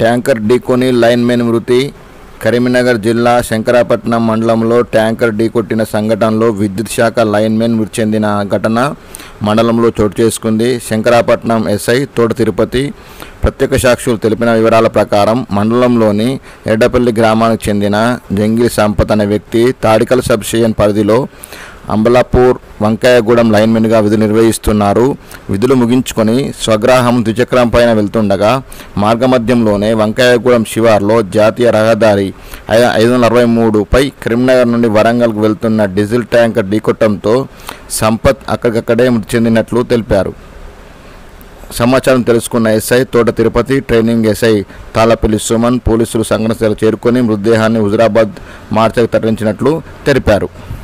tanker ఢీకొని linemen మృతి కరీంనగర్ జిల్లా శంకరాపట్నం మండలంలో ట్యాంకర్ ఢీకొట్టిన సంఘటనలో విద్యుత్ శాఖ లైన్మెన్ మృతి చెందిన ఘటన మండలంలో చోటు చేసుకుంది శంకరాపట్నం ఎస్ఐ తోట తిరుపతి ప్రత్యక్ష సాక్షులు తెలిపిన వివరాల ప్రకారం మండలంలోని ఎడ్డపల్లి గ్రామానికి చెందిన జంగిల్ సంపత్ అనే వ్యక్తి తాడికల్ సబ్ స్టేషన్ పరిధిలో అంబలాపూర్ వంకాయగూడెం లైన్మెన్గా విధులు నిర్వహిస్తున్నారు విధులు ముగించుకొని స్వగ్రాహం ద్విచక్రం పైన వెళ్తుండగా మార్గమధ్యంలోనే వంకాయగూడెం శివార్లో జాతీయ రహదారి ఐ- ఐదు వందల అరవై మూడుపై కరీంనగర్ నుండి వరంగల్కు వెళ్తున్న డీజిల్ ట్యాంకర్ ఢీకొట్టడంతో సంపత్ అక్కడికక్కడే మృతి చెందినట్లు తెలిపారు సమాచారం తెలుసుకున్న SI Thota Tirupati training SI Talapalli Suman పోలీసులు సంఘటన స్థలం చేరుకొని మృతదేహాన్ని హుజరాబాద్ మార్చకు తరలించినట్లు తెలిపారు